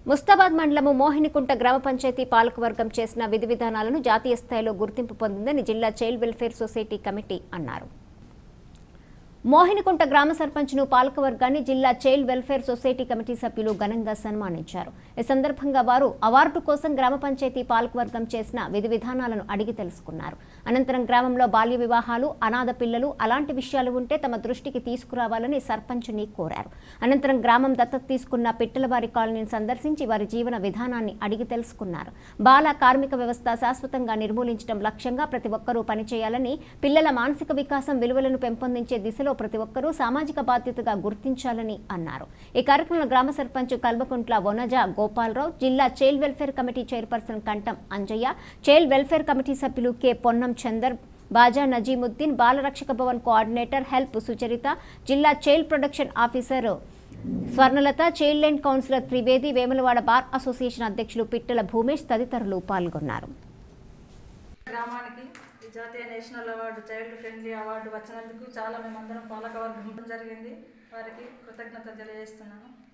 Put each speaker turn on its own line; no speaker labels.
ముస్తాబాద్ మండలము మోహినికుంట గ్రామ పంచాయతీ పాలకవర్గం చేసిన విధి విధానాలను జాతీయ స్థాయిలో గుర్తింపు పొందిందని జిల్లా చైల్డ్ వెల్ఫేర్ సొసైటీ కమిటీ అన్నారు మోహినికుంట గ్రామ సర్పంచ్ను పాలకవర్గాన్ని జిల్లా చైల్డ్ వెల్ఫేర్ సొసైటీ కమిటీ సభ్యులు ఘనంగా సన్మానించారు ఈ సందర్భంగా వారు అవార్డు కోసం గ్రామ పంచాయతీ పాలకవర్గం చేసిన విధి విధానాలను అడిగి తెలుసుకున్నారు అనంతరం గ్రామంలో బాల్య వివాహాలు అనాథ పిల్లలు అలాంటి విషయాలు ఉంటే తమ దృష్టికి తీసుకురావాలని సర్పంచ్ని కోరారు అనంతరం గ్రామం దత్తత తీసుకున్న పిట్టలవారి కాలనీని సందర్శించి వారి జీవన విధానాన్ని అడిగి తెలుసుకున్నారు బాల కార్మిక వ్యవస్థ శాశ్వతంగా నిర్మూలించడం లక్ష్యంగా ప్రతి ఒక్కరూ పనిచేయాలని పిల్లల మానసిక వికాసం విలువలను పెంపొందించే దిశలో ప్రతి ఒక్కరూ సామాజిక బాధ్యతగా గుర్తించాలని అన్నారు ఈ కార్యక్రమంలో గ్రామ సర్పంచ్ కల్వకుంట్ల వనజ గోపాలరావు జిల్లా child welfare committee chairperson Kantham Anjaiah child welfare committee సభ్యులు K Ponnam Chandar Baja Nazimuddin Balarakshaka Bhavan coordinator help Sucharitha జిల్లా child production officer Swarnalatha child line counsellor Trivedi Vemulawada bar association అధ్యక్షులు పిట్టల భూమేష్ తదితరులు పాల్గొన్నారు
గ్రామానికి ఈ జాతీయ national award child friendly award వచ్చినందుకు చాలా మేమందరం పాలకవర్గం జరిగింది వారికి కృతజ్ఞత తెలియజేస్తున్నాను